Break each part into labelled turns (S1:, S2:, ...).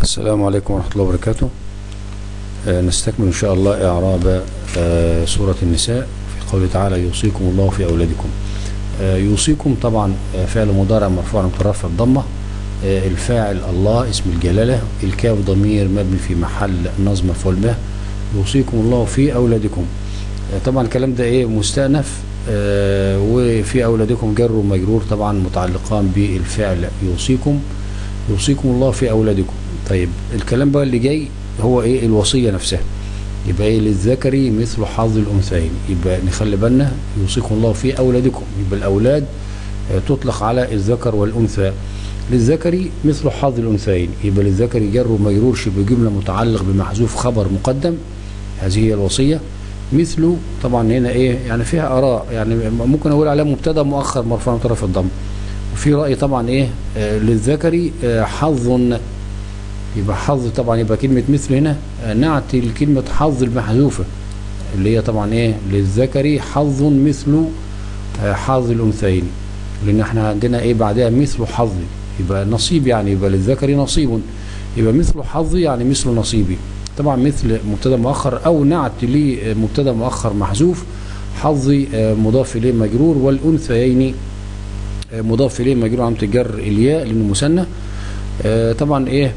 S1: السلام عليكم ورحمة الله وبركاته آه، نستكمل إن شاء الله إعراب آه، سورة النساء في قوله تعالى يوصيكم الله في أولادكم آه، يوصيكم طبعا آه، فعل مضارع مرفوع مترفع الضمة آه، الفاعل الله اسم الجلالة الكاف ضمير مبني في محل نظم مفعول به يوصيكم الله في أولادكم آه، طبعا الكلام ده إيه مستأنف آه، وفي أولادكم جر ومجرور طبعا متعلقان بالفعل يوصيكم يوصيكم الله في أولادكم طيب الكلام بقى اللي جاي هو ايه الوصية نفسها يبقى ايه للذكر مثل حظ الأنثيين يبقى نخلي بالنا يوصيكم الله في أولادكم يبقى الأولاد آه، تطلق على الذكر والأنثى للذكر مثل حظ الأنثيين يبقى للذكر جر ومجرور شبه جملة متعلق بمحذوف خبر مقدم هذه هي الوصية مثله طبعا هنا ايه يعني فيها آراء يعني ممكن أقول عليها مبتدا مؤخر مرفوع من طرف الضم وفي رأي طبعا ايه آه للذكر آه حظ يبقى حظ طبعا يبقى كلمة مثل هنا آه نعت لكلمة حظ المحذوفة اللي هي طبعا ايه للذكر حظ مثل آه حظ الأنثيين لأن احنا عندنا ايه بعدها مثل حظ يبقى نصيب يعني يبقى للذكر نصيب يبقى مثل حظ يعني مثل نصيبي طبعا مثل مبتدا مؤخر او نعت لمبتدا مؤخر محذوف حظي آه مضاف اليه مجرور والانثيين مضاف اليه مجرور علامه الجر الياء لانه مثنى آه طبعا ايه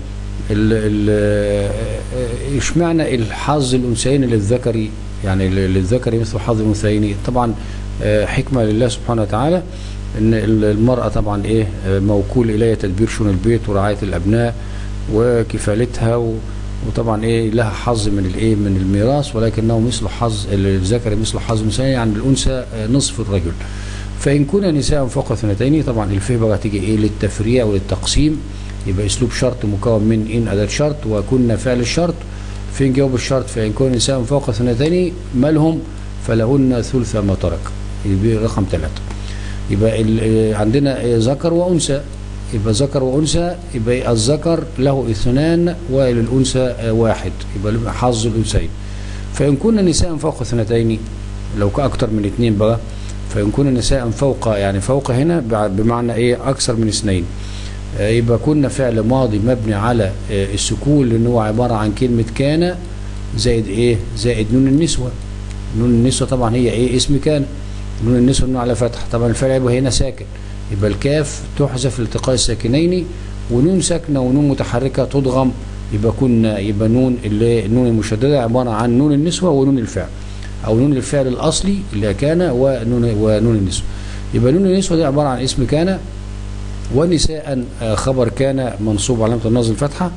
S1: اشمعنى الحظ الانثيين للذكر يعني للذكر مثل حظ الانثيين طبعا آه حكمه لله سبحانه وتعالى ان المراه طبعا ايه موكول اليها تدبير شؤون البيت ورعايه الابناء وكفالتها و وطبعا ايه لها حظ من الايه من الميراث ولكنه مثل حظ الذكر مثل حظ الانثى يعني الانثى نصف الرجل فإن كنا نساء فوق اثنتين طبعا الفه بقى تيجي إيه للتفريع وللتقسيم يبقى أسلوب شرط مكون من إن أداة شرط وكنا فعل الشرط فين جواب الشرط فإن كنا نساء فوق اثنتين مالهم فلهن ثلث ما ترك يبقى رقم ثلاثة يبقى عندنا ذكر وأنثى يبقى ذكر وأنثى يبقى الذكر له اثنان وللأنثى واحد يبقى حظ الأنثيين فإن كنا نساء فوق اثنتين لو كأكثر من اثنين بقى فإن كنا نساء فوق يعني فوق هنا بمعنى إيه أكثر من اثنين يبقى كنا فعل ماضي مبني على السكون لأن هو عبارة عن كلمة كان زائد إيه زائد نون النسوة نون النسوة طبعا هي إيه اسم كان نون النسوة نون على فتح طبعا الفعل يبقى هنا ساكن يبقى الكاف تحذف لالتقاء الساكنين ونون ساكنة ونون متحركة تضغم يبقى كنا يبقى نون اللي النون المشددة عبارة عن نون النسوة ونون الفعل او نون الفعل الاصلي اللي كان ونون ونون النسوة يبقى نون النسوة دي عبارة عن اسم كان ونساء خبر كان منصوب علامة النصب الفتحة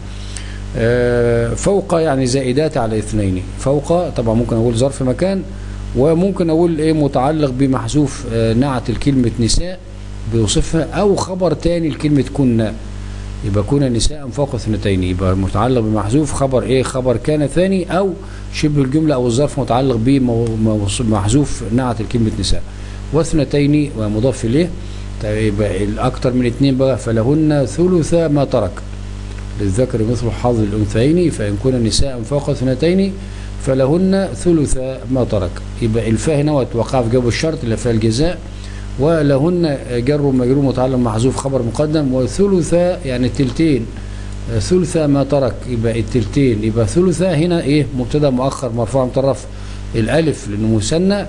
S1: فوق يعني زائدات على اثنين فوق طبعا ممكن اقول ظرف مكان وممكن اقول ايه متعلق بمحذوف نعت الكلمة نساء بيوصفها او خبر تاني لكلمة كنا يبقى كنا نساء فوق اثنتين يبقى متعلق بمحذوف خبر ايه خبر كان ثاني او شبه الجملة او الظرف متعلق بمحذوف نعت الكلمة نساء واثنتين ومضاف اليه يبقى الاكثر من اثنين بقى فلهن ثلث ما ترك للذكر مثل حظ الانثيين فان كنا نساء فوق اثنتين فلهن ثلث ما ترك يبقى الفاء هنا وقع في جواب الشرط اللي فيها الجزاء ولهن جر ومجرور متعلق محذوف خبر مقدم وثلث يعني التلتين ثلث ما ترك يبقى التلتين يبقى ثلث هنا ايه مبتدا مؤخر مرفوع مطرف الالف لانه مثنى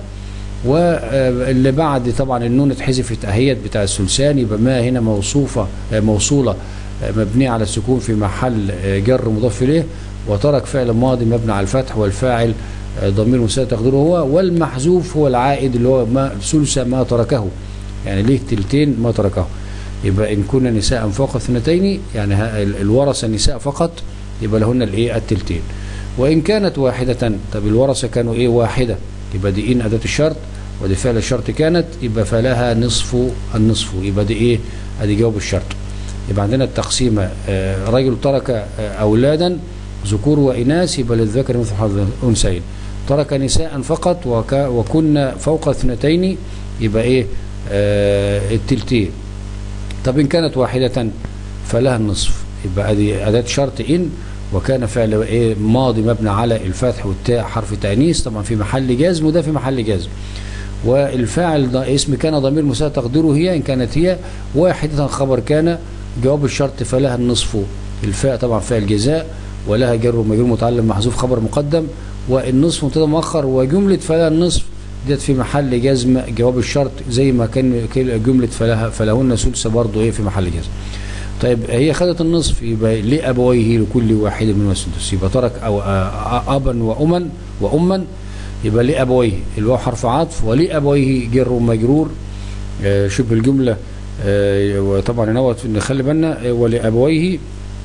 S1: واللي بعد طبعا النون اتحذفت اهيت بتاع الثلثان يبقى ما هنا موصوفه موصوله مبنيه على السكون في محل جر مضاف اليه وترك فعل ماضي مبني على الفتح والفاعل ضمير مساء تقديره هو والمحذوف هو العائد اللي هو ما ثلث ما تركه يعني ليه تلتين ما تركه يبقى إن كنا نساء فوق اثنتين يعني الورثة نساء فقط يبقى لهن الايه التلتين وإن كانت واحدة طب الورثة كانوا إيه واحدة يبقى دي إن أداة الشرط ودي فعل الشرط كانت يبقى فلها نصف النصف يبقى دي إيه أدي جواب الشرط يبقى عندنا التقسيمة آه رجل ترك آه أولادا ذكور وإناث يبقى للذكر مثل حظ الأنثيين ترك نساء فقط وك وكنا فوق اثنتين يبقى ايه آه التلتين طب ان كانت واحدة فلها النصف يبقى ادي اداة شرط ان وكان فعل ايه ماضي مبني على الفتح والتاء حرف تانيث طبعا في محل جزم وده في محل جزم والفاعل اسم كان ضمير مساء تقديره هي ان كانت هي واحدة خبر كان جواب الشرط فلها النصف الفاء طبعا فاء الجزاء ولها جر ومجرور متعلم محذوف خبر مقدم والنصف مبتدا مؤخر وجمله فلا النصف ديت في محل جزم جواب الشرط زي ما كان جمله فلها فلهن ثلث برضه ايه في محل جزم طيب هي خدت النصف يبقى لابويه لكل واحد من السدس يبقى ترك أو ابا واما واما يبقى لابويه الواو حرف عطف ولابويه جر ومجرور آه شبه الجمله آه وطبعا نوت نخلي بالنا آه ولابويه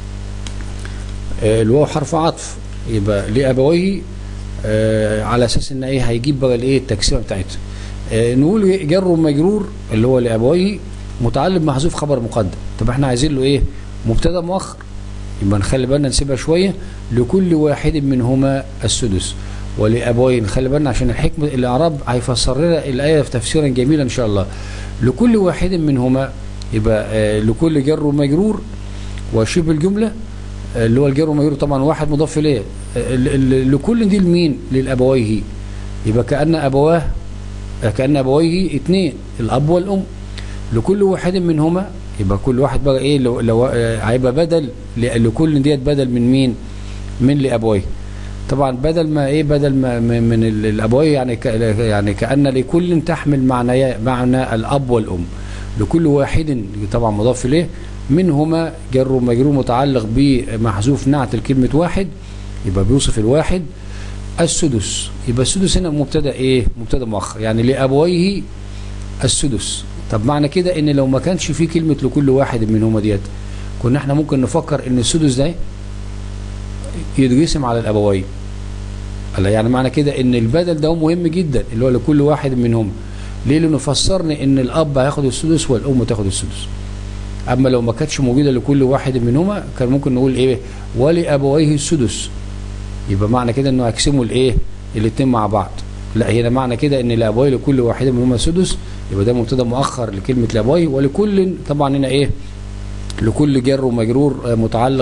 S1: الواو حرف عطف يبقى لابويه على اساس ان ايه هيجيب بقى الايه التقسيمه بتاعتها نقول جر ومجرور اللي هو لابويه متعلم محذوف خبر مقدم طب احنا عايزين له ايه مبتدا مؤخر يبقى نخلي بالنا نسيبها شويه لكل واحد منهما السدس ولابويه نخلي بالنا عشان الحكمه الاعراب هيفسر لنا الايه تفسيرا جميلا ان شاء الله لكل واحد منهما يبقى آه لكل جر ومجرور وشبه الجمله اللي هو الجر ومجرور طبعا واحد مضاف اليه لكل دي لمين للابويه يبقى كان ابواه كان ابويه اثنين الاب والام لكل واحد منهما يبقى كل واحد بقى ايه لو, لو هيبقى بدل لكل ديت بدل من مين من لابويه طبعا بدل ما ايه بدل ما من الابويه يعني يعني كان لكل تحمل معنى معنى الاب والام لكل واحد طبعا مضاف اليه منهما جر ومجرور متعلق بمحذوف نعت الكلمه واحد يبقى بيوصف الواحد السدس يبقى السدس هنا مبتدا ايه مبتدا مؤخر يعني لابويه السدس طب معنى كده ان لو ما كانش في كلمه لكل واحد منهما ديت كنا احنا ممكن نفكر ان السدس ده يتقسم على الابوين يعني معنى كده ان البدل ده مهم جدا اللي هو لكل واحد منهم ليه لانه فسرني ان الاب هياخد السدس والام تاخد السدس اما لو ما كانتش موجوده لكل واحد منهما كان ممكن نقول ايه ولابويه السدس يبقى معنى كده انه هيقسموا الايه الاثنين مع بعض لا هنا معنى كده ان لابويه لكل واحد منهما سدس يبقى ده مبتدا مؤخر لكلمه لابويه ولكل طبعا هنا ايه لكل جر ومجرور متعلق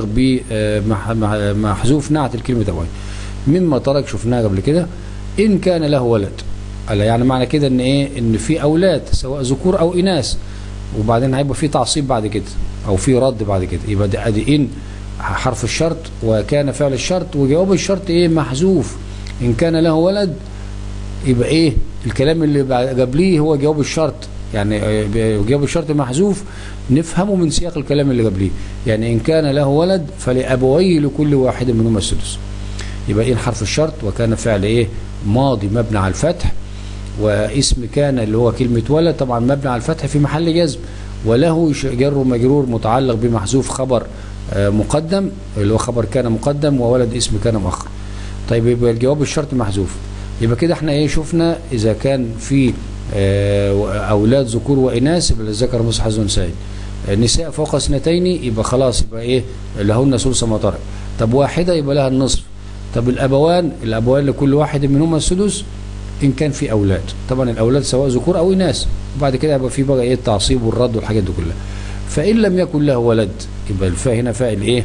S1: بمحذوف نعت الكلمه ابويه مما ترك شفناها قبل كده ان كان له ولد يعني معنى كده ان ايه ان في اولاد سواء ذكور او اناث وبعدين هيبقى في تعصيب بعد كده او في رد بعد كده يبقى ده ادي ان حرف الشرط وكان فعل الشرط وجواب الشرط ايه محذوف ان كان له ولد يبقى ايه الكلام اللي قبليه هو جواب الشرط يعني جواب الشرط محذوف نفهمه من سياق الكلام اللي قبليه يعني ان كان له ولد فلابويه لكل واحد منهما السدس يبقى ايه حرف الشرط وكان فعل ايه ماضي مبني على الفتح واسم كان اللي هو كلمة ولد طبعا مبني على الفتح في محل جزم وله جر ومجرور متعلق بمحذوف خبر مقدم اللي هو خبر كان مقدم وولد اسم كان مؤخر طيب يبقى الجواب الشرط محذوف يبقى كده احنا ايه شفنا اذا كان في اولاد ذكور واناث يبقى الذكر مثل حظ انثيين نساء فوق اثنتين يبقى خلاص يبقى ايه لهن ثلث ما ترك طب واحده يبقى لها النصف طب الابوان الابوان لكل واحد منهما السدس ان كان في اولاد طبعا الاولاد سواء ذكور او اناث وبعد كده يبقى في بقى ايه التعصيب والرد والحاجات دي كلها فان لم يكن له ولد يبقى الفاء هنا فاعل ايه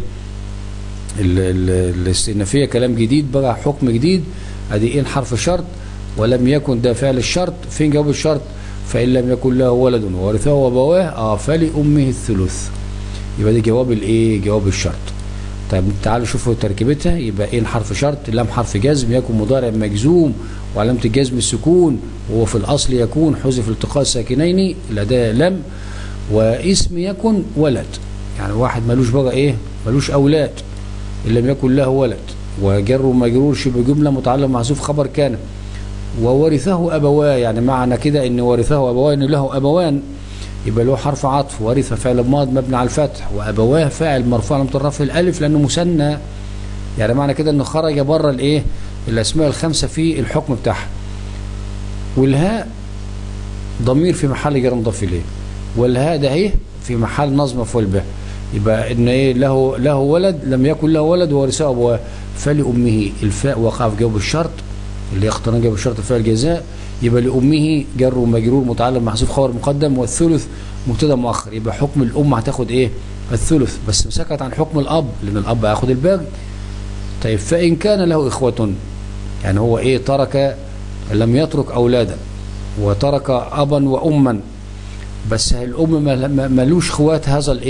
S1: الاستئنافيه كلام جديد بقى حكم جديد ادي ان حرف شرط ولم يكن ده فعل الشرط فين جواب الشرط فان لم يكن له ولد وورثه ابواه اه فلامه الثلث يبقى دي جواب الايه جواب الشرط طيب تعالوا شوفوا تركيبتها يبقى ان حرف شرط لام حرف جزم يكن مضارع مجزوم وعلامه الجزم السكون وهو في الاصل يكون حذف التقاء الساكنين الاداه لم واسم يكن ولد يعني واحد ملوش بقى ايه ملوش اولاد ان لم يكن له ولد وجر ومجرور شبه جمله متعلق محذوف خبر كان وورثه ابواه يعني معنى كده ان ورثه ابواه ان له ابوان يبقى له حرف عطف ورث فعل ماض مبني على الفتح وابواه فاعل مرفوع على الرفع الالف لانه مثنى يعني معنى كده انه خرج بره الايه الاسماء الخمسه في الحكم بتاعها والهاء ضمير في محل جر مضاف اليه والهاء ده ايه في محل نصب مفعول به يبقى ان ايه له له ولد لم يكن له ولد وورثه ابواه فلامه الفاء وقع في جواب الشرط اللي يقترن جواب الشرط فعل الجزاء يبقى لامه جر ومجرور متعلق محذوف خبر مقدم والثلث مبتدا مؤخر يبقى حكم الام هتاخد ايه الثلث بس سكت عن حكم الاب لان الاب هياخد الباقي طيب فان كان له اخوه يعني هو ايه ترك لم يترك اولادا وترك ابا واما بس الام ملوش اخوات هذا الايه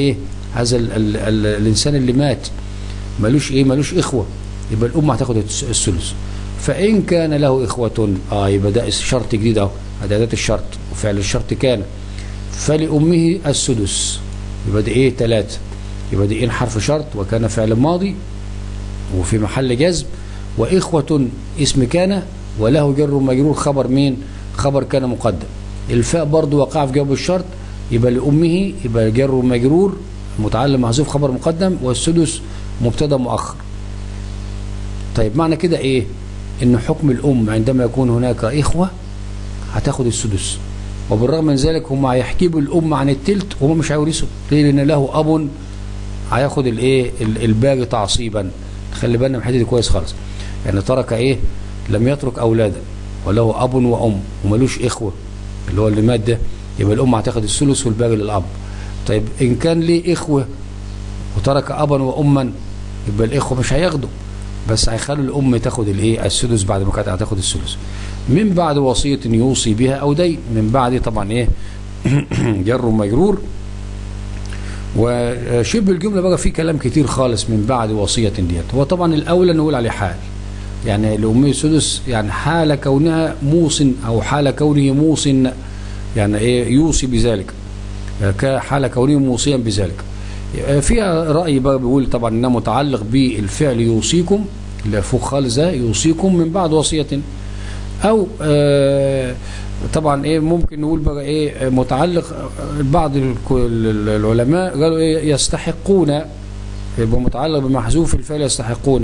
S1: هذا ال ال ال الانسان اللي مات ملوش ايه ملوش اخوه يبقى الام هتاخد الس- الثلث فان كان له اخوه اه يبقى ده شرط جديد اهو ده اداه الشرط وفعل الشرط كان فلامه السدس يبقى ده ايه ثلاثه يبقى ده ان حرف شرط وكان فعل ماضي وفي محل جزم وإخوة اسم كان وله جر مجرور خبر مين خبر كان مقدم الفاء برضو وقع في جواب الشرط يبقى لأمه يبقى جر مجرور متعلم محذوف خبر مقدم والسدس مبتدا مؤخر طيب معنى كده ايه ان حكم الام عندما يكون هناك اخوه هتاخد السدس وبالرغم من ذلك هم هيحجبوا الام عن التلت وهم مش هيورثوا ليه لان له اب هياخد الايه ال- الباقي تعصيبا خلي بالنا من الحته دي كويس خالص يعني ترك ايه لم يترك اولادا وله اب وام وملوش اخوه اللي هو اللي مات ده يبقى الام هتاخد الثلث والباقي للاب طيب ان كان ليه اخوه وترك ابا واما يبقى الاخوه مش هياخدوا بس هيخلوا الام تاخد الايه السدس بعد ما كانت هتاخد الثلث من بعد وصيه يوصي بها او دين من بعد طبعا ايه جر مجرور وشبه الجمله بقى فيه كلام كتير خالص من بعد وصيه ديت هو طبعا الاولى نقول عليه حال يعني الاميه السدس يعني حال كونها موصن او حال كونه موصن يعني ايه يوصي بذلك كحال كونه موصيا بذلك فيها رأي بقى بيقول طبعا انه متعلق بالفعل يوصيكم اللي فوق خالص ده يوصيكم من بعد وصية او آه طبعا ايه ممكن نقول بقى ايه متعلق بعض العلماء قالوا ايه يستحقون يبقى متعلق بمحذوف الفعل يستحقون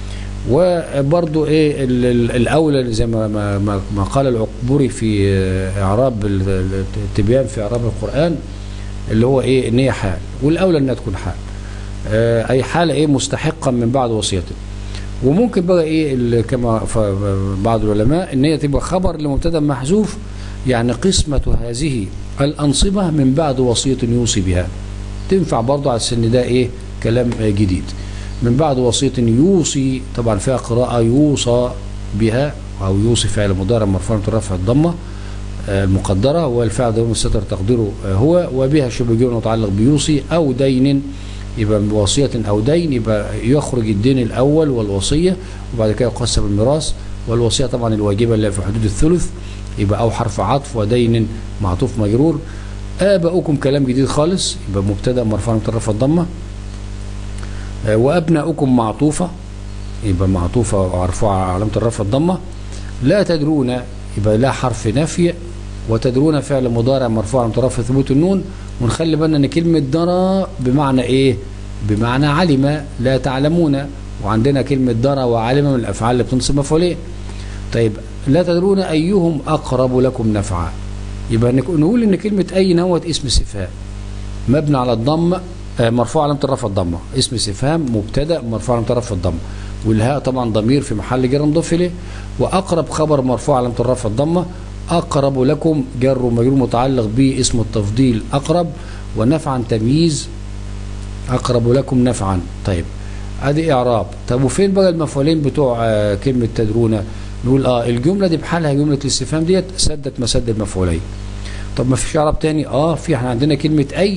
S1: وبرضه ايه ال- ال- الاولى زي ما ما ما- ما قال العقبري في اعراب ال- التبيان في اعراب القران اللي هو ايه ان هي حال والاولى انها تكون حال آه، اي حاله ايه مستحقا من بعد وصيته وممكن بقى ايه ال- كما ف- بعض العلماء ان هي تبقى خبر لمبتدا محذوف يعني قسمه هذه الانصبه من بعد وصيه يوصي بها تنفع برضه على السن ده ايه كلام آه، جديد من بعد وصيه يوصي طبعا فيها قراءه يوصى بها او يوصي فعل مضارع مرفوع من رفع الضمه آه، المقدرة والفعل ضمير مستتر تقديره آه، هو وبها شبه جملة متعلق بيوصي أو دين يبقى بوصية أو دين يبقى يخرج الدين الأول والوصية وبعد كده يقسم الميراث والوصية طبعا الواجبة اللي في حدود الثلث يبقى أو حرف عطف ودين معطوف مجرور آباؤكم كلام جديد خالص يبقى مبتدأ مرفوع من طرف الضمة آه، وأبناؤكم معطوفة يبقى معطوفة ومرفوعة علامة الرفع الضمة لا تدرون يبقى لا حرف نفي وتدرون فعل مضارع مرفوع من طرف ثبوت النون ونخلي بالنا ان كلمه درى بمعنى ايه بمعنى علم لا تعلمون وعندنا كلمه درى وعلم من الافعال اللي بتنصب مفعولين طيب لا تدرون ايهم اقرب لكم نفعا يبقى نك- نقول ان كلمه اي نوت اسم استفهام مبني على الضم آه، مرفوع علامه الرفع الضمه اسم استفهام مبتدا مرفوع علامه الرفع الضمه والهاء طبعا ضمير في محل جر مضاف اليه واقرب خبر مرفوع علامه الرفع الضمه اقرب لكم جر ومجرور متعلق باسم التفضيل اقرب ونفعا تمييز اقرب لكم نفعا طيب ادي اعراب طب وفين بقى المفعولين بتوع آه، كلمه تدرون نقول اه الجمله دي بحالها جمله الاستفهام ديت سدت مسد المفعولين طب ما فيش اعراب تاني اه في احنا عندنا كلمه اي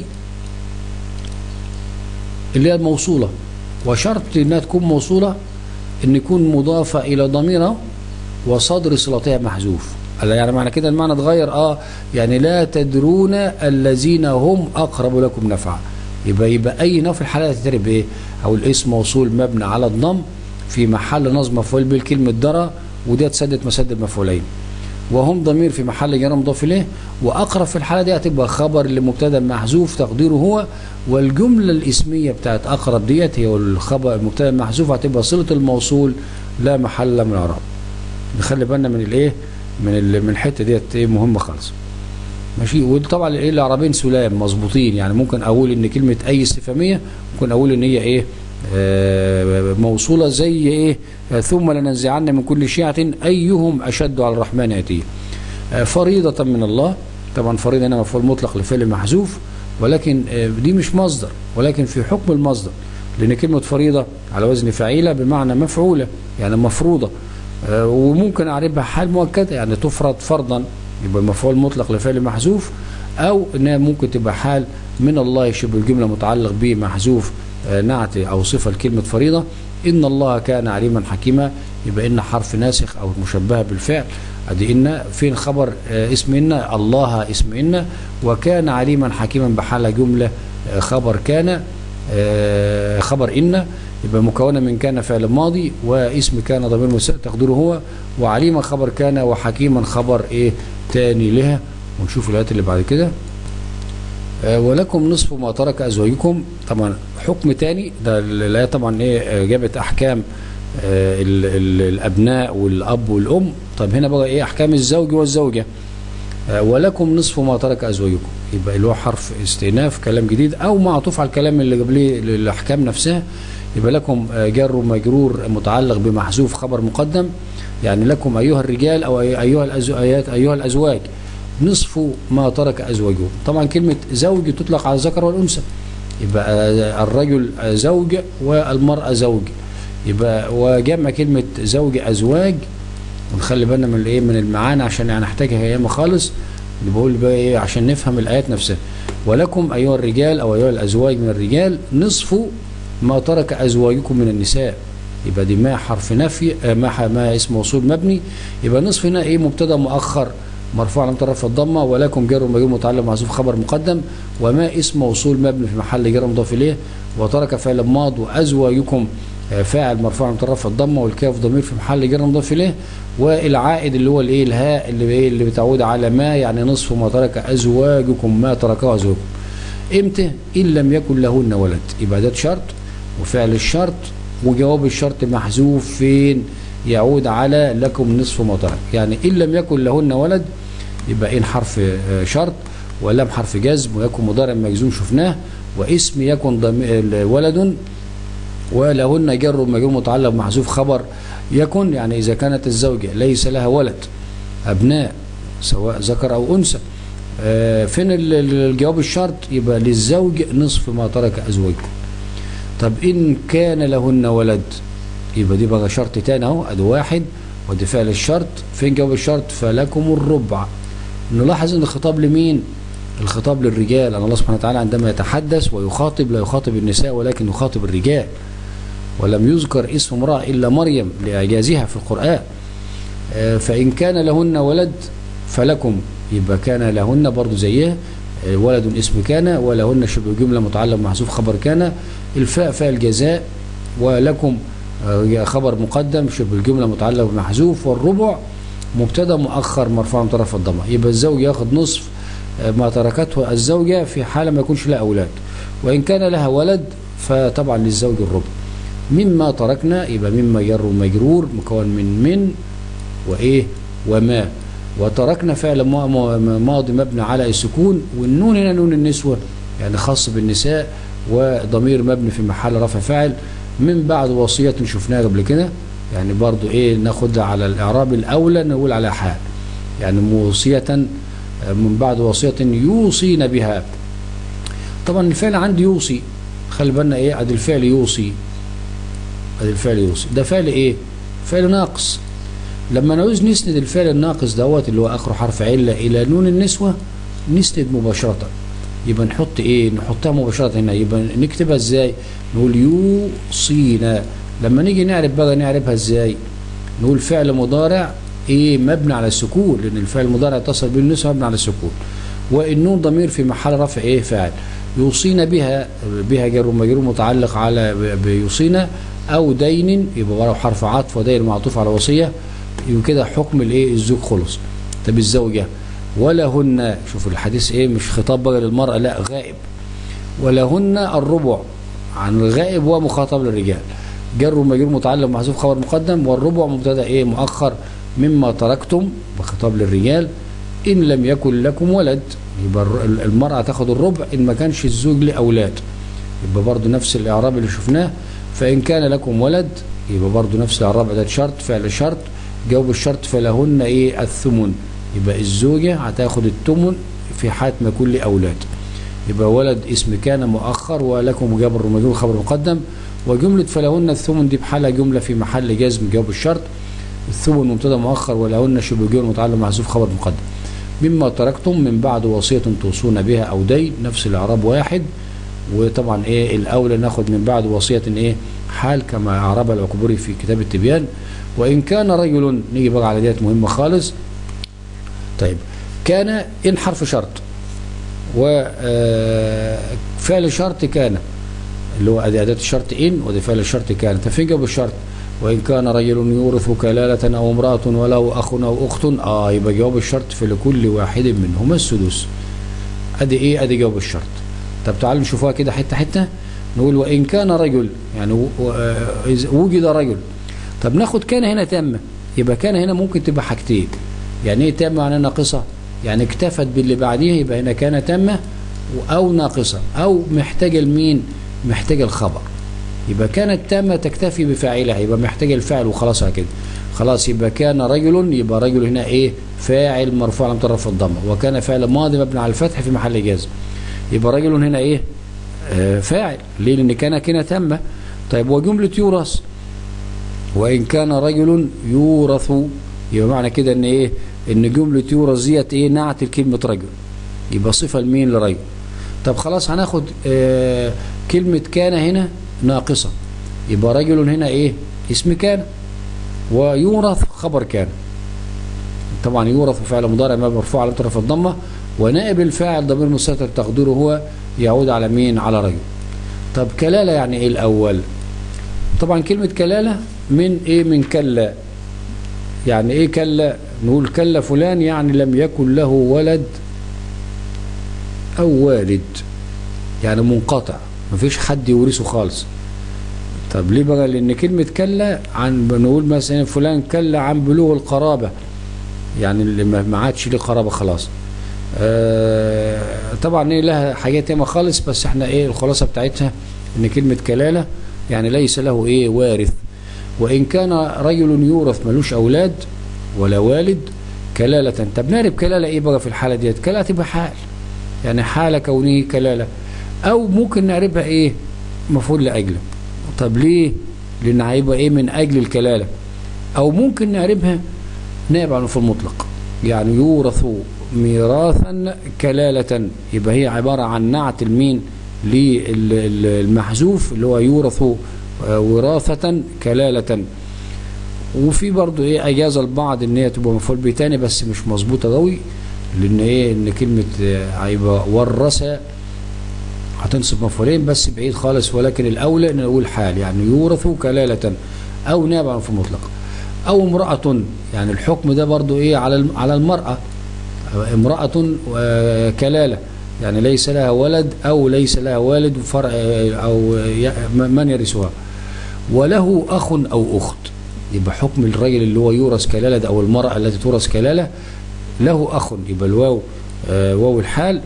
S1: اللي هي الموصوله وشرط انها تكون موصوله ان يكون مضافه الى ضميرها وصدر صلتها محذوف قال يعني معنى كده المعنى اتغير اه يعني لا تدرون الذين هم اقرب لكم نفعا يبقى يبقى اي نوع في الحاله تترب ايه او الاسم موصول مبني على الضم في محل نصب مفعول به كلمه درى ودي سدت مسد المفعولين وهم ضمير في محل جر مضاف اليه واقرب في الحاله دي هتبقى خبر لمبتدا محذوف تقديره هو والجمله الاسميه بتاعت اقرب ديت هي الخبر المبتدا المحذوف هتبقى صله الموصول لا محل من الاعراب نخلي بالنا من الايه من ال- من الحته ديت ايه مهمه خالص ماشي وطبعا الايه العربين سلام مظبوطين يعني ممكن اقول ان كلمه اي استفهاميه ممكن اقول ان هي ايه آه، موصوله زي ايه آه، ثم لننزعن من كل شيعه ايهم اشد على الرحمن عتيا آه، فريضه من الله طبعا فريضه هنا مفعول مطلق لفعل محذوف ولكن آه، دي مش مصدر ولكن في حكم المصدر لان كلمه فريضه على وزن فعيله بمعنى مفعوله يعني مفروضه آه، وممكن اعربها حال مؤكده يعني تفرض فرضا يبقى المفعول مطلق لفعل محذوف او انها ممكن تبقى حال من الله شبه الجمله متعلق به محذوف آه، نعت او صفه لكلمه فريضه ان الله كان عليما حكيما يبقى ان حرف ناسخ او مشبهه بالفعل ادي ان فين خبر آه، اسم ان الله اسم ان وكان عليما حكيما بحال جمله آه، خبر كان آه، خبر ان يبقى مكونه من كان فعل ماضي واسم كان ضمير مساء تقديره هو وعليما خبر كان وحكيما خبر ايه تاني لها ونشوف الايات اللي بعد كده آه، ولكم نصف ما ترك ازواجكم طبعا حكم تاني ده الايه طبعا ايه آه، جابت احكام آه، ال- ال- الابناء والاب والام طب هنا بقى ايه احكام الزوج والزوجه آه، ولكم نصف ما ترك ازواجكم يبقى اللي هو حرف استئناف كلام جديد او معطوف على الكلام اللي قبليه الاحكام نفسها يبقى لكم آه، جر ومجرور متعلق بمحذوف خبر مقدم يعني لكم ايها الرجال او أي- ايها الازواج ايها الازواج نصف ما ترك ازواجهم طبعا كلمه زوج تطلق على الذكر والانثى يبقى آه، الرجل آه، زوج والمراه زوج يبقى وجمع كلمه زوج ازواج ونخلي بالنا من الايه من المعاني عشان هنحتاجها ياما خالص بقول بقى ايه عشان نفهم الايات نفسها ولكم ايها الرجال او ايها الازواج من الرجال نصف ما ترك ازواجكم من النساء يبقى دي ما حرف نفي آه، ما ح- ما اسم موصول مبني يبقى نصف هنا ايه مبتدا مؤخر مرفوع على طرف الضمه ولكم جر ومجرور متعلق محذوف خبر مقدم وما اسم موصول مبني في محل جر مضاف اليه وترك فعل ماض وازواجكم آه، فاعل مرفوع من طرف الضمه والكاف ضمير في محل جر مضاف اليه والعائد اللي هو الايه الهاء اللي ايه اللي بتعود على ما يعني نصف ما ترك ازواجكم ما تركه ازواجكم امتى ان لم يكن لهن ولد يبقى ده شرط وفعل الشرط وجواب الشرط محذوف فين يعود على لكم نصف ما ترك يعني ان لم يكن لهن ولد يبقى ان حرف آه، شرط ولم حرف جزم ويكن مضارع مجزوم شفناه واسم يكن ضمير ولد ولهن جر ومجرور متعلق محذوف خبر يكن يعني إذا كانت الزوجة ليس لها ولد أبناء سواء ذكر أو أنثى آه، فين ال- ال- الجواب الشرط يبقى للزوج نصف ما ترك أزواجه طب إن كان لهن ولد يبقى دي بقى شرط تاني أهو أدي واحد ودي فعل الشرط فين جواب الشرط فلكم الربع نلاحظ ان الخطاب لمين الخطاب للرجال ان الله سبحانه وتعالى عندما يتحدث ويخاطب لا يخاطب النساء ولكن يخاطب الرجال ولم يذكر اسم امرأة إلا مريم لإعجازها في القرآن آه، فإن كان لهن ولد فلكم يبقى كان لهن برضو زيها آه، ولد اسم كان ولهن شبه جملة متعلق محذوف خبر كان الفاء فاء الجزاء ولكم آه، خبر مقدم شبه الجملة متعلق بمحذوف والربع مبتدا مؤخر مرفوع من طرف الضمه يبقى الزوج ياخد نصف آه، ما تركته الزوجة في حال ما يكونش لها أولاد وإن كان لها ولد فطبعا للزوج الربع مما تركنا يبقى مما جر ومجرور مكون من من وإيه وما وتركنا فعل ما- ما- ماضي مبني على السكون والنون هنا نون النسوة يعني خاص بالنساء وضمير مبني في محل رفع فاعل من بعد وصية شفناها قبل كده يعني برضو ايه ناخد على الاعراب الاولى نقول على حال يعني موصية آه، من بعد وصية يوصين بها طبعا الفعل عندي يوصي خلي بالنا ايه ادي الفعل يوصي ادي الفعل يوصي ده فعل ايه فعل ناقص لما نعوز نسند الفعل الناقص دوت اللي هو اخره حرف عله الى نون النسوه نسند مباشره يبقى نحط ايه نحطها مباشره هنا يبقى نكتبها ازاي نقول يوصينا لما نيجي نعرف بقى نعرفها ازاي نقول فعل مضارع ايه مبني على السكون لان الفعل المضارع اتصل به النسوه مبني على السكون والنون ضمير في محل رفع ايه فاعل يوصينا بها بها جر ومجرور متعلق على ب- بيوصينا او دين يبقى وراه حرف عطف ودين معطوف على وصيه يبقى كده حكم الايه الزوج خلص طب الزوجه ولهن شوف الحديث ايه مش خطاب بقى للمراه لا غائب ولهن الربع عن الغائب ومخاطب للرجال جر ومجرور متعلق محذوف خبر مقدم والربع مبتدا ايه مؤخر مما تركتم بخطاب للرجال ان لم يكن لكم ولد يبقى الر- المراه تاخد الربع ان ما كانش الزوج له اولاد يبقى برضو نفس الاعراب اللي شفناه فان كان لكم ولد يبقى برضو نفس الاعراب ده شرط فعل شرط جواب الشرط فلهن ايه الثمن يبقى الزوجه هتاخد الثمن في حالة ما يكون لي اولاد يبقى ولد اسم كان مؤخر ولكم جبر مجرور خبر مقدم وجملة فلهن الثمن دي بحالة جملة في محل جزم جواب الشرط الثمن مبتدا مؤخر ولهن شبه جملة متعلق محذوف خبر مقدم مما تركتم من بعد وصية توصون بها أو دين نفس الإعراب واحد وطبعا إيه الأولى ناخد من بعد وصية إيه حال كما أعرب العكبري في كتاب التبيان وإن كان رجل نيجي بقى على ديت مهمة خالص طيب كان إن حرف شرط وفعل شرط كان اللي هو أداة الشرط إن وده فعل الشرط كان ففين جاب الشرط وإن كان رجل يورث كلالة أو امرأة وله أخ أو أخت آه يبقى جواب الشرط في لكل واحد منهما السدس أدي إيه أدي جواب الشرط طب تعالوا نشوفوها كده حتة حتة نقول وإن كان رجل يعني وجد رجل طب ناخد كان هنا تامة يبقى كان هنا ممكن تبقى حاجتين يعني إيه تامة يعني ناقصة يعني اكتفت باللي بعديها يبقى هنا كان تامة أو ناقصة أو محتاجة لمين محتاجة الخبر يبقى كانت تامة تكتفي بفاعلها يبقى محتاجة الفعل وخلاص على كده خلاص يبقى كان رجل يبقى رجل هنا ايه فاعل مرفوع على مترف الضمه وكان فعل ماضي مبني على الفتح في محل جزم يبقى رجل هنا ايه آه فاعل ليه لان كان كده تامه طيب وجمله يورث وان كان رجل يورث يبقى معنى كده ان ايه ان جمله يورث ديت ايه نعت الكلمه رجل يبقى صفه لمين لرجل طب خلاص هناخد آه كلمه كان هنا ناقصة يبقى رجل هنا ايه اسم كان ويورث خبر كان طبعا يورث فعل مضارع مرفوع على طرف الضمه ونائب الفاعل ضمير مستتر تقديره هو يعود على مين على رجل طب كلاله يعني ايه الاول طبعا كلمه كلاله من ايه من كلا يعني ايه كلا نقول كلا فلان يعني لم يكن له ولد او والد يعني منقطع مفيش حد يورثه خالص طب ليه بقى لان كلمه كلا عن بنقول مثلا فلان كلا عن بلوغ القرابه يعني اللي ما عادش ليه قرابه خلاص آه طبعا ايه لها حاجات ياما خالص بس احنا ايه الخلاصه بتاعتها ان كلمه كلاله يعني ليس له ايه وارث وان كان رجل يورث ملوش اولاد ولا والد كلاله طب نعرف كلاله ايه بقى في الحاله ديت كلاله تبقى حال يعني حال كونه كلاله او ممكن نعرفها ايه مفعول لاجله طب ليه لان هيبقى ايه من اجل الكلاله او ممكن نعرفها نائب عن في المطلق يعني يورث ميراثا كلالة يبقى هي عبارة عن نعت المين للمحذوف اللي هو يورث وراثة كلالة وفي برضه ايه اجاز البعض ان هي تبقى مفعول به تاني بس مش مظبوطه قوي لان ايه ان كلمه هيبقى ورث هتنصب مفعولين بس بعيد خالص ولكن الاولى ان نقول حال يعني يورث كلاله او نابع في المطلق او امراه يعني الحكم ده برضو ايه على على المراه امراه كلاله يعني ليس لها ولد او ليس لها والد فرع او من يرثها وله اخ او اخت يبقى حكم الرجل اللي هو يورث كلاله ده او المراه التي تورث كلاله له اخ يبقى الواو واو الحال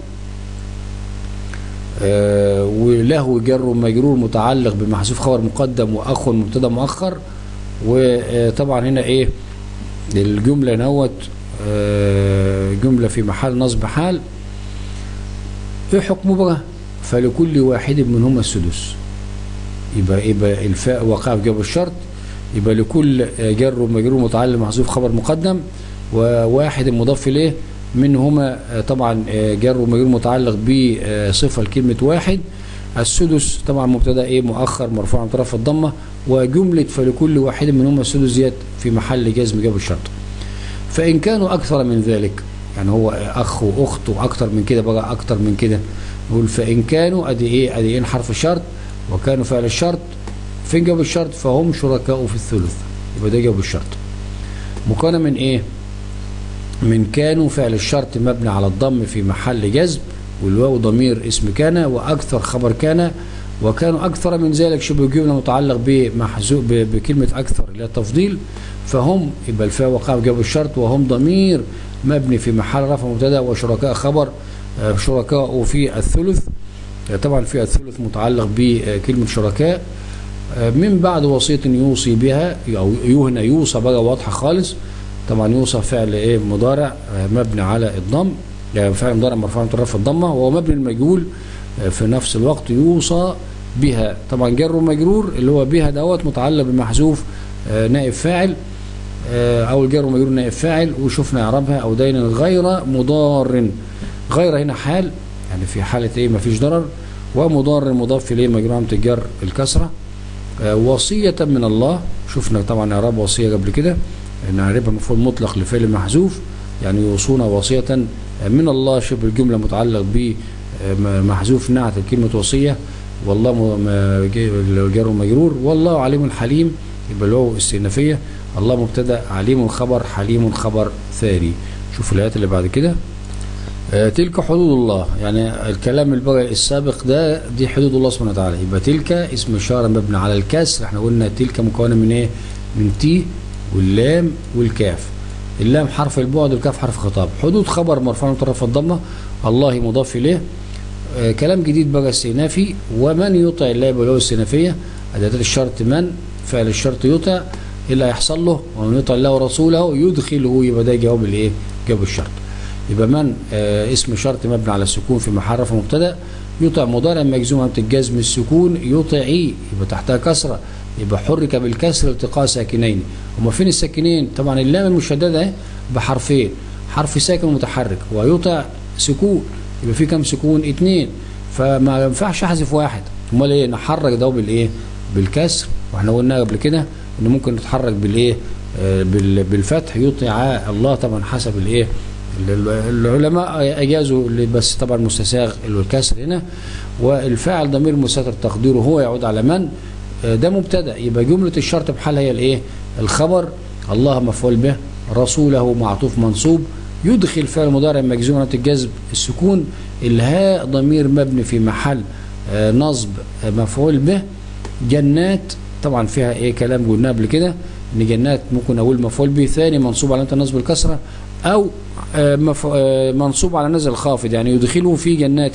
S1: آه وله جر مجرور متعلق بمحذوف خبر مقدم واخ مبتدا مؤخر وطبعا هنا ايه الجمله نوت آه جمله في محل نصب حال ايه حكمه بقى فلكل واحد منهما السدس يبقى يبقى الفاء وقع في جواب الشرط يبقى لكل جر مجرور متعلق محذوف خبر مقدم وواحد مضاف اليه منهما طبعا جر ومجرور متعلق بصفه لكلمه واحد السدس طبعا مبتدا ايه مؤخر مرفوع من طرف الضمه وجمله فلكل واحد منهما السدس ديت في محل جزم جاب الشرط فان كانوا اكثر من ذلك يعني هو اخ واخت واكثر من كده بقى اكثر من كده نقول فان كانوا ادي ايه ادي ايه حرف الشرط وكانوا فعل الشرط فين جاب الشرط فهم شركاء في الثلث يبقى ده جاب الشرط مكون من ايه من كانوا فعل الشرط مبني على الضم في محل جزم والواو ضمير اسم كان واكثر خبر كان وكانوا اكثر من ذلك شبه جمله متعلق بمحذوف بكلمه اكثر اللي هي التفضيل فهم يبقى الفاء وقع جاب الشرط وهم ضمير مبني في محل رفع مبتدا وشركاء خبر شركاء في الثلث طبعا في الثلث متعلق بكلمه شركاء من بعد وصيه يوصي بها او هنا يوصى بقى واضحه خالص طبعا يوصى فعل ايه مضارع مبني على الضم يعني فعل مضارع مرفوع من طرف الضمه وهو مبني المجهول في نفس الوقت يوصى بها طبعا جر ومجرور اللي هو بها دوت متعلق بمحذوف نائب فاعل آه، او الجار ومجرور نائب فاعل وشفنا اعرابها او دين غير مضار غير هنا حال يعني في حاله ايه ما فيش ضرر ومضار مضاف اليه مجرور علامه الجر الكسره آه، وصيه من الله شفنا طبعا اعراب وصيه قبل كده نعربها مفعول مطلق لفعل محذوف يعني يوصون وصيه من الله شبه الجمله متعلق ب آه، محذوف نعت كلمه وصيه والله م- م- جي- الجار ومجرور والله عليم حليم يبقى له استئنافيه الله مبتدا عليم خبر حليم خبر ثاني شوف الايات اللي بعد كده آه، تلك حدود الله يعني الكلام البغي السابق ده دي حدود الله سبحانه وتعالى يبقى تلك اسم اشاره مبني على الكسر احنا قلنا تلك مكونه من ايه من تي واللام والكاف اللام حرف البعد والكاف حرف خطاب حدود خبر مرفوع من طرف الضمه الله مضاف اليه آه، كلام جديد بقى استئنافي ومن يطع الله يبقى له استئنافيه اداه الشرط من فعل الشرط يطع ايه اللي هيحصل له ومن يطع الله ورسوله يدخله يبقى ده جواب الايه جواب الشرط يبقى من آه اسم شرط مبني على السكون في محل رفع مبتدا يطع مضارع مجزوم عن الجزم السكون يطعي يبقى تحتها كسره يبقى حرك بالكسر التقاء ساكنين هما فين الساكنين طبعا اللام المشدده اهي بحرفين حرف ساكن متحرك ويطع سكون يبقى في كام سكون اتنين فما ينفعش احذف واحد امال ايه نحرك ده بالايه بالكسر واحنا قلنا قبل كده انه ممكن نتحرك بالايه آه بال- بالفتح يطيع الله طبعا حسب الايه ال- ال- العلماء اجازوا اللي بس طبعا مستساغ الكسر هنا والفاعل ضمير مستتر تقديره هو يعود على من آه ده مبتدا يبقى جمله الشرط بحالها هي الايه الخبر الله مفعول به رسوله معطوف منصوب يدخل فعل مضارع مجزوم علامة الجذب السكون الهاء ضمير مبني في محل آه، نصب آه، مفعول به جنات طبعا فيها ايه كلام قلناه قبل كده ان جنات ممكن اقول مفعول به ثاني منصوب علامة النصب الكسرة او آه، مف- آه، منصوب على نزل خافض يعني يدخله في جنات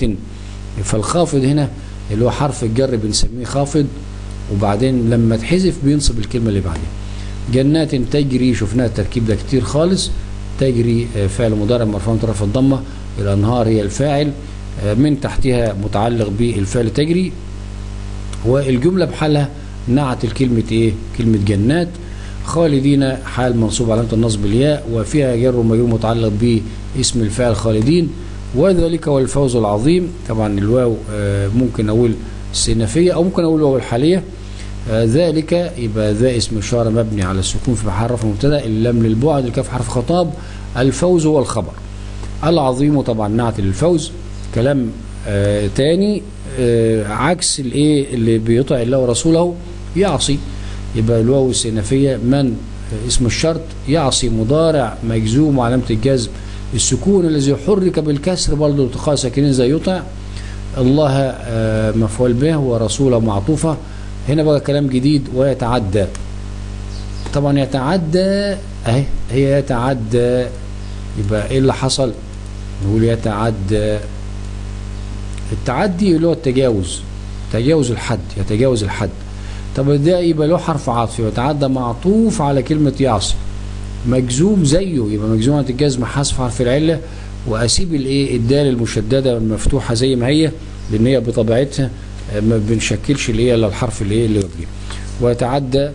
S1: فالخافض هنا اللي هو حرف الجر بنسميه خافض وبعدين لما تحذف بينصب الكلمة اللي بعدها جنات تجري شفناها التركيب ده كتير خالص تجري آه، فعل مضارع مرفوع من طرف الضمه الانهار هي الفاعل آه، من تحتها متعلق بالفعل تجري والجمله بحالها نعت الكلمه ايه كلمه جنات خالدين حال منصوب علامه النصب الياء وفيها جر ومجرور متعلق باسم الفاعل خالدين وذلك هو الفوز العظيم طبعا الواو آه، ممكن اقول استئنافيه او ممكن اقول واو الحاليه آه، ذلك يبقى ذا اسم إشارة مبني على السكون في محل رفع مبتدا اللام للبعد الكاف حرف خطاب الفوز هو الخبر العظيم طبعا نعت للفوز كلام آه تاني آه عكس الايه اللي بيطع الله ورسوله يعصي يبقى الواو السينافيه من آه اسم الشرط يعصي مضارع مجزوم وعلامه الجزم السكون الذي حرك بالكسر برضه التقاء ساكنين زي يطع الله آه مفعول به ورسوله معطوفه هنا بقى كلام جديد ويتعدى طبعا يتعدى اهي هي يتعدى يبقى ايه اللي حصل نقول يتعدى التعدي اللي هو التجاوز تجاوز الحد يتجاوز الحد طب ده يبقى له حرف عطف يتعدى معطوف على كلمة يعصي مجزوم زيه يبقى مجزوم عند الجزم حذف حرف العلة واسيب الايه الدال المشددة المفتوحة زي ما هي لان هي بطبيعتها آه، ما بنشكلش اللي هي الا الحرف اللي ايه اللي قبليه ويتعدى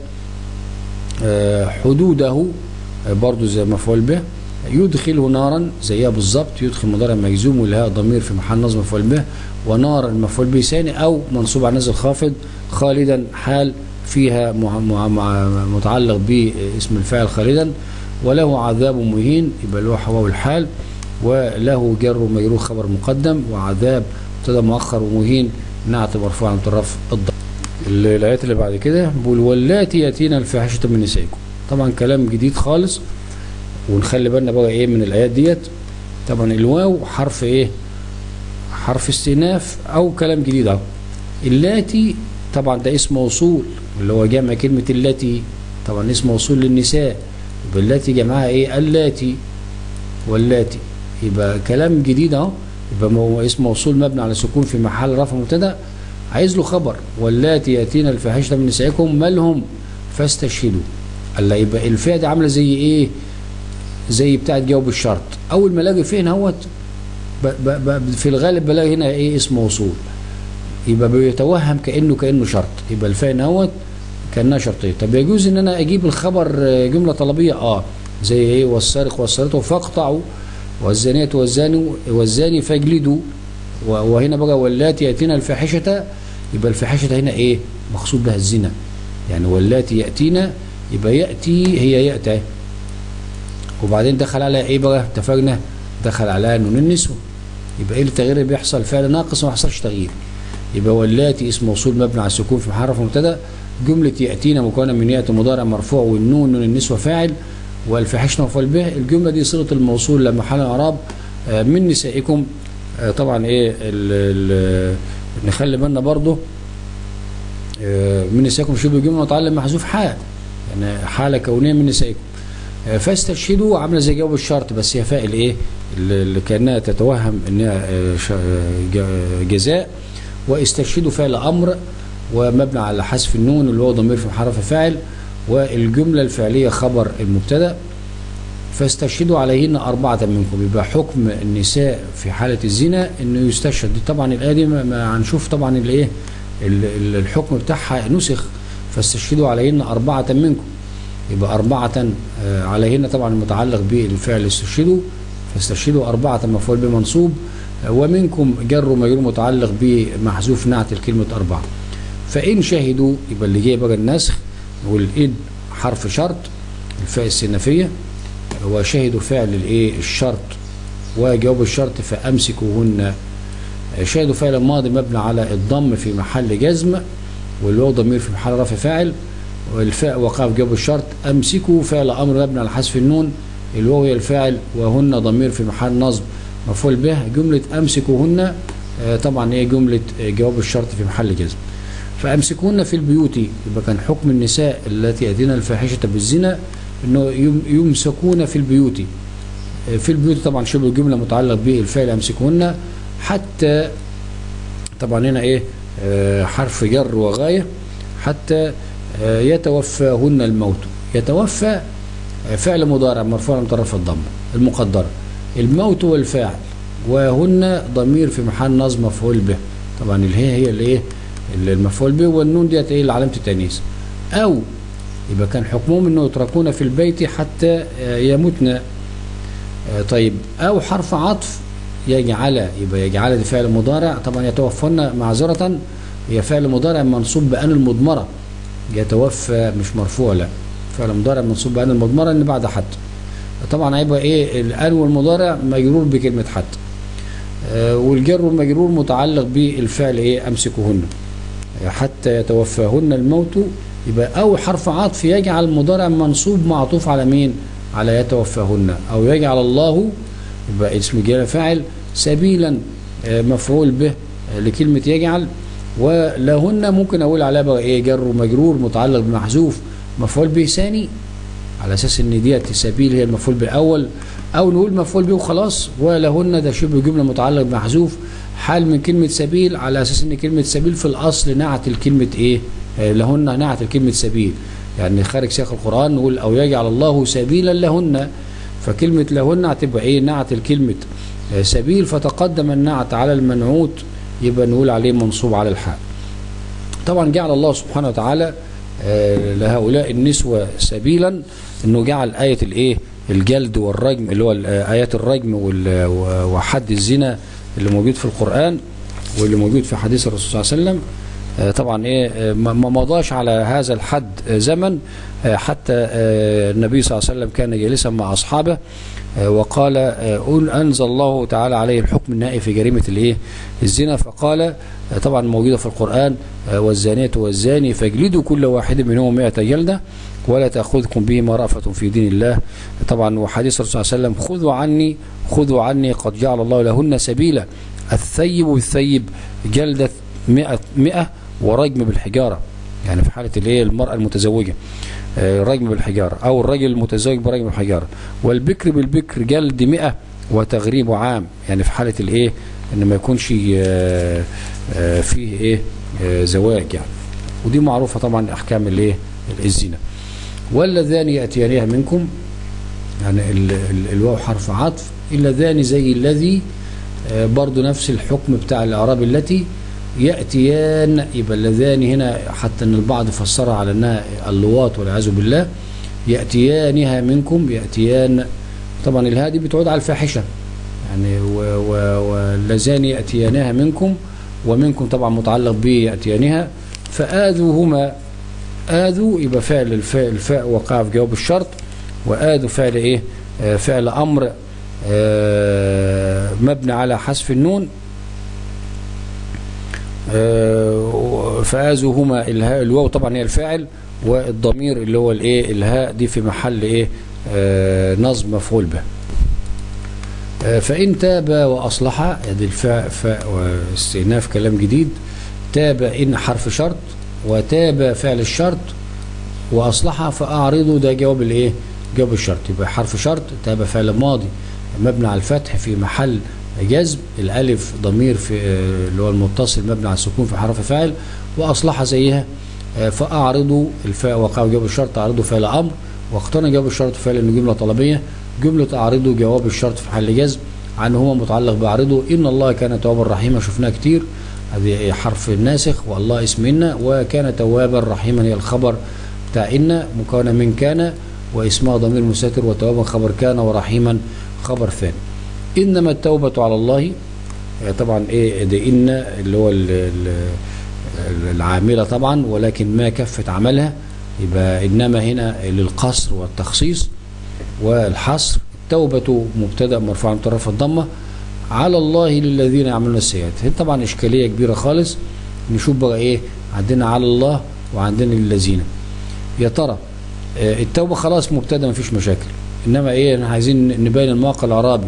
S1: آه، حدوده آه، برضو زي مفعول به يدخله نارا زيها بالظبط يدخل مضارع مجزوم والهاء ضمير في محل نصب مفعول به ونارا مفعول به ثاني او منصوب على نزل خافض خالدا حال فيها مع- مع- مع- متعلق باسم الفاعل خالدا وله عذاب مهين يبقى له حواو الحال وله جر ومجرور خبر مقدم وعذاب مبتدا مؤخر ومهين نعت مرفوع عن طرف الضم الايات اللي بعد كده بيقول واللاتي ياتينا الفاحشه من نسائكم طبعا كلام جديد خالص ونخلي بالنا بقى ايه من الايات ديت طبعا الواو حرف ايه حرف استئناف او كلام جديد اهو اللاتي طبعا ده اسم موصول اللي هو جمع كلمه اللاتي طبعا اسم موصول للنساء يبقى اللاتي جمعها ايه اللاتي واللاتي يبقى كلام جديد اهو يبقى مو- اسم موصول مبني على سكون في محل رفع مبتدا عايز له خبر واللاتي ياتينا الفاحشه من نسائكم مالهم فاستشهدوا الله يبقى الفاء دي عامله زي ايه زي بتاعه جواب الشرط اول ما الاقي فين اهوت ب- ب- ب- في الغالب بلاقي هنا ايه اسم موصول يبقى بيتوهم كانه كانه شرط يبقى الفاء اهوت كانها شرطيه طب يجوز ان انا اجيب الخبر آه، جمله طلبيه اه زي ايه والسارق والسارقه فاقطعوا والزانيه والزاني والزاني فاجلدوا و- وهنا بقى واللاتي ياتينا الفاحشه يبقى الفاحشه هنا ايه مقصود بها الزنا يعني واللاتي ياتينا يبقى ياتي هي ياتي أهي. وبعدين دخل عليها ايه بقى اتفقنا دخل عليها نون النسوه يبقى ايه التغيير اللي بيحصل فعل ناقص وما حصلش تغيير يبقى واللاتي اسم موصول مبني على السكون في محرف مبتدا جمله ياتينا مكونه من ياتي مضارع مرفوع والنون نون النسوه فاعل والفاحشنا مفعول به الجمله دي صله الموصول لما حال الاعراب آه، من نسائكم آه، طبعا ايه ال ال نخلي بالنا برضه آه، من نسائكم شبه جمله متعلم محذوف حال يعني حاله كونيه من نسائكم آه، فاستشهدوا عامله زي جواب الشرط بس هي فاعل ايه اللي اللي كانها تتوهم انها آه، ش- آه، ج- جزاء واستشهدوا فعل امر ومبنى على حذف النون اللي هو ضمير في حرف فاعل والجمله الفعليه خبر المبتدا فاستشهدوا عليهن أربعة منكم يبقى حكم النساء في حالة الزنا إنه يستشهد دي طبعا الآية دي ما- ما هنشوف طبعا الإيه ال- ال- الحكم بتاعها نسخ فاستشهدوا عليهن أربعة منكم يبقى أربعة آه، عليهن طبعا المتعلق بالفعل استشهدوا فاستشهدوا أربعة مفعول بمنصوب آه، ومنكم جر ومجرور متعلق بمحذوف نعت الكلمة أربعة فإن شهدوا يبقى اللي جاي بقى النسخ نقول إن حرف شرط الفاء السنفية وشهدوا فعل الايه الشرط وجواب الشرط فامسكوهن شهدوا فعل ماضي مبني على الضم في محل جزم والواو ضمير في محل رفع فاعل والفاء وقع في جواب الشرط امسكوا فعل امر مبني على حذف النون الواو هي الفاعل وهن ضمير في محل نصب مفعول به جمله امسكوهن آه، طبعا هي جمله آه، جواب الشرط في محل جزم فامسكوهن في البيوت يبقى كان حكم النساء التي ياتين الفاحشه بالزنا انه يم- يمسكون في البيوت في البيوت طبعا شبه الجمله متعلق بالفعل امسكوهن حتى طبعا هنا ايه آه، حرف جر وغايه حتى آه، يتوفاهن الموت يتوفى آه، فعل مضارع مرفوع من طرف الضم المقدره الموت هو الفاعل وهن ضمير في محل نصب مفعول به طبعا الهي هي الايه المفعول به والنون ديت ايه علامه التانيث او يبقى كان حكمهم انه يتركون في البيت حتى آه، يموتن آه، طيب او حرف عطف يجعل يبقى يجعل دي فعل مضارع طبعا يتوفون معذرة هي فعل مضارع منصوب بأن المضمرة يتوفى مش مرفوع لا فعل مضارع منصوب بأن المضمرة اللي بعد حتى طبعا هيبقى ايه الان والمضارع مجرور بكلمة حتى آه، والجر والمجرور متعلق بالفعل ايه امسكوهن حتى يتوفاهن الموت يبقى او حرف عطف يجعل مضارع منصوب معطوف على مين على يتوفاهن او يجعل الله يبقى اسم جلاله فاعل سبيلا آه، مفعول به آه، لكلمه يجعل ولهن ممكن اقول عليها بقى ايه جر ومجرور متعلق بمحذوف مفعول به ثاني على اساس ان ديت سبيل هي المفعول بالاول او نقول مفعول به وخلاص ولهن ده شبه جمله متعلق بمحذوف حال من كلمه سبيل على اساس ان كلمه سبيل في الاصل نعت الكلمه ايه آه، لهن نعت الكلمه سبيل يعني خارج سياق القران نقول او يجعل الله سبيلا لهن فكلمه لهن هتبقى ايه نعت الكلمه آه، سبيل فتقدم النعت على المنعوت يبقى نقول عليه منصوب على الحال طبعا جعل الله سبحانه وتعالى آه، لهؤلاء النسوة سبيلا انه جعل آية الايه الجلد والرجم اللي هو ال- آه، آيات الرجم وال- و- وحد الزنا اللي موجود في القرآن واللي موجود في حديث الرسول صلى الله عليه وسلم آه، طبعا ايه آه، ما ما مضاش على هذا الحد آه، زمن آه، حتى آه، النبي صلى الله عليه وسلم كان جالسا مع اصحابه آه، وقال آه، أن- انزل الله تعالى عليه الحكم النهائي في جريمه الايه الزنا فقال آه، طبعا موجوده في القران آه، والزانيه والزاني فاجلدوا كل واحد منهم 100 جلده ولا تاخذكم بهما رأفة في دين الله طبعا وحديث الرسول صلى الله عليه وسلم خذوا عني خذوا عني قد جعل الله لهن سبيلا الثيب والثيب جلدة 100 100 ورجم بالحجاره يعني في حاله الايه المراه المتزوجه آه، رجم بالحجاره او الرجل المتزوج برجم بالحجاره والبكر بالبكر جلد 100 وتغريب عام يعني في حاله الايه ان ما يكونش آه، آه، فيه ايه آه، زواج يعني ودي معروفه طبعا احكام الايه الزنا واللذان ياتيانها منكم يعني ال- ال- الواو حرف عطف اللذان زي الذي آه، برضو نفس الحكم بتاع الاعراب التي يأتيان يبقى اللذان هنا حتى ان البعض فسرها على انها اللواط والعياذ بالله يأتيانها منكم يأتيان طبعا الهادي بتعود على الفاحشة يعني و- و- واللذان يأتيانها منكم ومنكم طبعا متعلق بيأتيانها فآذوهما آذوا يبقى فعل الفاء الفاء وقع في جواب الشرط وآذوا فعل ايه آه، فعل أمر آه، مبني على حذف النون آه، فآذوهما الهاء الواو طبعا هي الفاعل والضمير اللي هو الايه الهاء دي في محل ايه آه، نصب مفعول به آه، فإن تاب وأصلح ادي الفاء فاء واستئناف كلام جديد تاب إن حرف شرط وتاب فعل الشرط وأصلح فأعرضوا ده جواب الايه جواب الشرط يبقى حرف شرط تاب فعل ماضي مبني على الفتح في محل جزم الألف ضمير في آه، اللي هو المتصل مبني على السكون في حرف فاعل وأصلح زيها آه، فأعرضوا الفاء وقع جواب الشرط أعرضوا فعل أمر واقترن جواب الشرط فعل إنه جملة طلبية جملة أعرضوا جواب الشرط في محل جزم عن هو متعلق بأعرضوا إن الله كان توابا رحيما شفناه كتير هذه حرف الناسخ والله اسم إن وكان توابا رحيما هي الخبر بتاع إن مكونة من كان واسمها ضمير مستتر وتوابا خبر كان ورحيما خبر ثاني إنما التوبة على الله آه، طبعا إيه ده إن اللي هو ال- ال- العاملة طبعا ولكن ما كفت عملها يبقى إنما هنا للقصر والتخصيص والحصر التوبة مبتدأ مرفوع من طرف الضمة على الله للذين يعملون السيئات هنا طبعا إشكالية كبيرة خالص نشوف بقى إيه عندنا على الله وعندنا للذين يا ترى آه، التوبة خلاص مبتدأ مفيش مشاكل إنما إيه إحنا عايزين نبين الموقع الإعرابي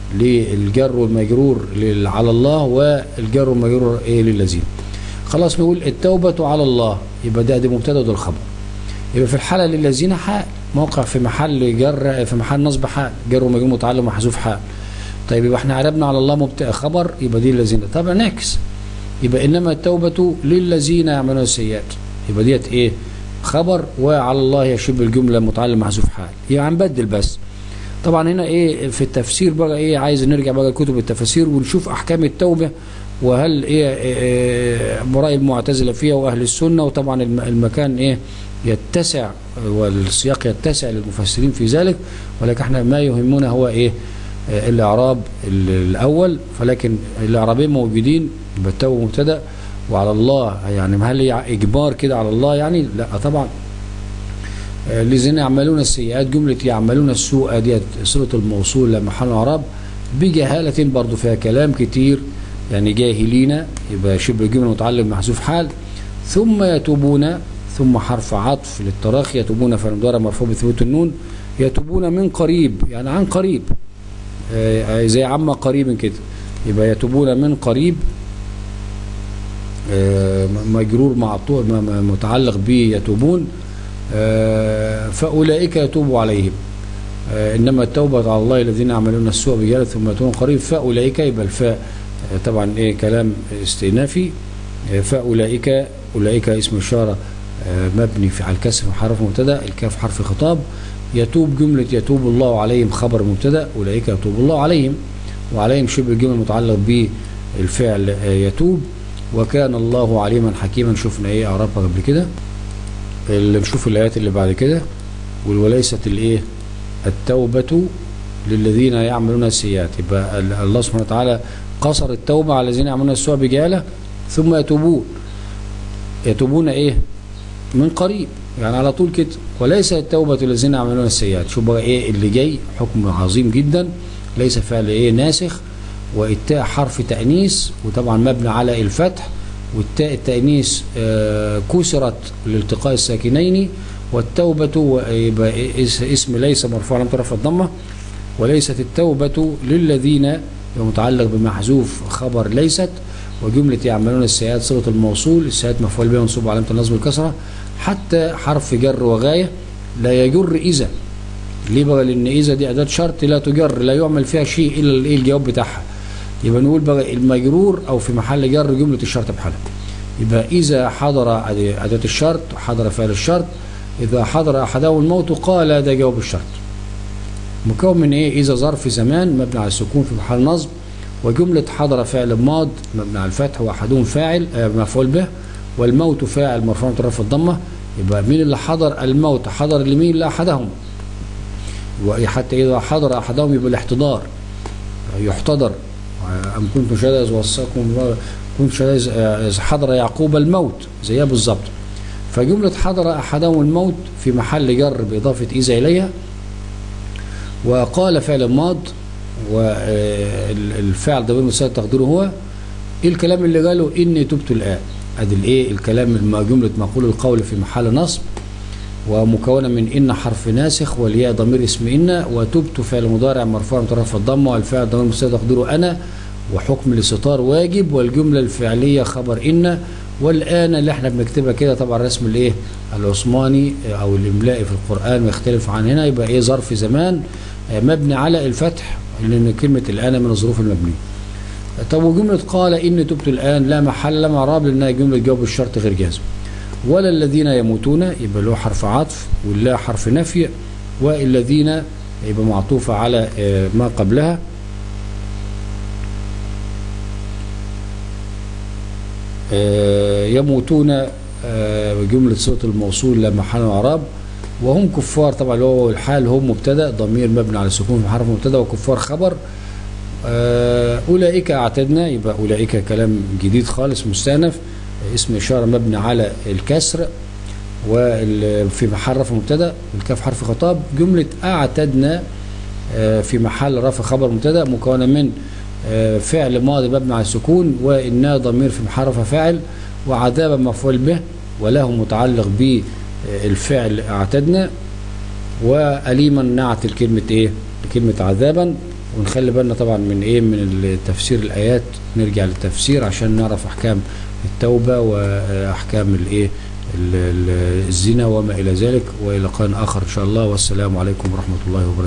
S1: للجر والمجرور لل- على الله والجر والمجرور إيه للذين خلاص نقول التوبة على الله يبقى ده دي مبتدأ وده الخبر يبقى في الحالة للذين حال موقع في محل جر في محل نصب حال جر ومجرور متعلق محذوف حال طيب يبقى احنا عربنا على الله مبتدأ خبر يبقى دي الذين طب نعكس يبقى انما التوبة للذين يعملون السيئات يبقى ديت ايه خبر وعلى الله يشب الجملة متعلق محذوف حال يعني هنبدل بس طبعا هنا ايه في التفسير بقى ايه عايز نرجع بقى لكتب التفاسير ونشوف احكام التوبة وهل ايه, إيه, إيه برأي المعتزلة فيها واهل السنة وطبعا الم- المكان ايه يتسع والسياق يتسع للمفسرين في ذلك ولكن احنا ما يهمنا هو ايه آه، الاعراب ال- الاول فلكن الاعرابين موجودين يبقى التوبة مبتدا وعلى الله يعني هل هي اجبار كده على الله يعني لا طبعا آه، الذين يعملون السيئات جملة يعملون السوء ديت صلة الموصول لمحل اعراب بجهالة برضو فيها كلام كتير يعني جاهلين يبقى شبه جملة متعلم محذوف حال ثم يتوبون ثم حرف عطف للتراخي يتوبون فالمضارع مرفوع بثبوت النون يتوبون من قريب يعني عن قريب آه، زي عما قريب كده يبقى يتوبون من قريب آه، مجرور معطوع م- م- متعلق به يتوبون آه، فأولئك يتوب عليهم آه، إنما التوبة على الله الذين يعملون السوء بجهالة ثم يتوبون قريب فأولئك يبقى الفاء آه، طبعا إيه كلام استئنافي آه، فأولئك أولئك اسم إشارة آه، مبني في على الكسر حرف مبتدا الكاف حرف خطاب يتوب جملة يتوب الله عليهم خبر مبتدا أولئك يتوب الله عليهم وعليهم شبه الجمل متعلق بالفعل آه، يتوب وكان الله عليما حكيما شفنا ايه اعرابها قبل كده اللي نشوف الايات اللي بعد كده وليست الايه التوبة للذين يعملون السيئات يبقى ال- الله سبحانه وتعالى قصر التوبة على الذين يعملون السوء بجهالة ثم يتوبون يتوبون ايه من قريب يعني على طول كده وليس التوبة للذين يعملون السيئات شوف بقى ايه اللي جاي حكم عظيم جدا ليس فعل ايه ناسخ والتاء حرف تأنيس وطبعا مبني على الفتح والتاء التأنيس آه، كسرت لالتقاء الساكنين والتوبة و- يبقى اس- اسم ليس مرفوع على طرف الضمة وليست التوبة للذين يبقى متعلق بمحذوف خبر ليست وجملة يعملون السيئات صلة الموصول السيئات مفعول به منصوب علامة النصب الكسرة حتى حرف جر وغاية لا يجر إذا ليه بقى لأن إذا دي أداة شرط لا تجر لا يعمل فيها شيء إلا الإيه الجواب بتاعها يبقى نقول بقى المجرور أو في محل جر جملة الشرط بحالها يبقى إذا حضر أداة الشرط حضر فعل الشرط إذا حضر أحدهم الموت قال ده جواب الشرط مكون من إيه إذا ظرف زمان مبني على السكون في محل نصب وجملة حضر فعل ماض مبني على الفتح وأحدهم فاعل آه، مفعول به والموت فاعل مرفوع مترفع الضمة يبقى مين اللي حضر الموت حضر لمين لأحدهم وحتى إذا حضر أحدهم يبقى الاحتضار يحتضر أم كنتم شهداء إذ وصاكم كنت شهداء إذ- إذ حضر يعقوب الموت زيها بالظبط فجملة حضر أحدهم الموت في محل جر بإضافة إذا إليها وقال فعل ماض والفعل ضمير مساعد تقديره هو ايه الكلام اللي قاله اني تبت الان ادي الايه الكلام الم- جمله مقول القول في محل نصب ومكونه من ان حرف ناسخ والياء ضمير اسم ان وتبت فعل مضارع مرفوع مترفع الضمه والفعل ضمير مساعد تقديره انا وحكم الاستطار واجب والجمله الفعليه خبر ان والان اللي احنا بنكتبها كده طبعا رسم الايه العثماني او الاملائي في القران يختلف عن هنا يبقى ايه ظرف زمان آه، مبني على الفتح لان كلمه الان من الظروف المبنيه طب وجملة قال إني تبت الآن لا محل لها إعراب لأنها جملة جواب الشرط غير جازم ولا الذين يموتون يبقى له حرف عطف واللا حرف نفي والذين يبقى معطوفة على آه، ما قبلها آه، يموتون آه، جملة صوت الموصول لا محل من إعراب وهم كفار طبعا اللي هو الحال هم مبتدا ضمير مبني على السكون في حرف مبتدا وكفار خبر آه، أولئك أعتدنا يبقى أولئك كلام جديد خالص مستأنف اسم إشارة مبني على الكسر وفي محل رفع مبتدا الكاف حرف خطاب جملة أعتدنا آه، في محل رفع خبر مبتدا مكونة من آه، فعل ماضي مبني على السكون وإنها ضمير في محل رفع فاعل وعذابا مفعول به وله متعلق بالفعل أعتدنا وأليما نعت الكلمة إيه؟ كلمة عذابا ونخلي بالنا طبعا من إيه من تفسير الآيات نرجع للتفسير عشان نعرف أحكام التوبة وأحكام الإيه ال- ال- الزنا وما إلى ذلك وإلى لقاء آخر إن شاء الله والسلام عليكم ورحمة الله وبركاته